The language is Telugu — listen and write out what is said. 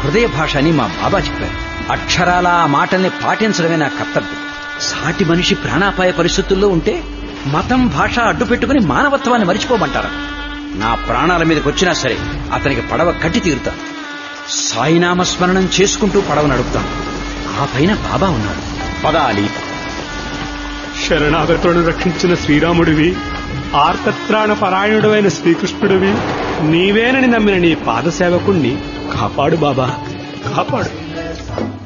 హృదయ భాష అని మా బాబా చెప్పారు అక్షరాల ఆ మాటల్ని పాటించడమే నా కర్తవ్యం సాటి మనిషి ప్రాణాపాయ పరిస్థితుల్లో ఉంటే మతం భాష అడ్డు పెట్టుకుని మానవత్వాన్ని మరిచిపోమంటారు నా ప్రాణాల మీదకి వచ్చినా సరే అతనికి పడవ కట్టి తీరుతాను సాయినామ స్మరణం చేసుకుంటూ పడవ నడుపుతాను ఆ పైన బాబా ఉన్నాడు పదాలి శరణాగతులను రక్షించిన శ్రీరాముడివి ఆర్తత్రాణ పరాయణుడైన శ్రీకృష్ణుడివి నీవేనని నమ్మిన నీ పాదసేవకుణ్ణి కాపాడు బాబా కాపాడు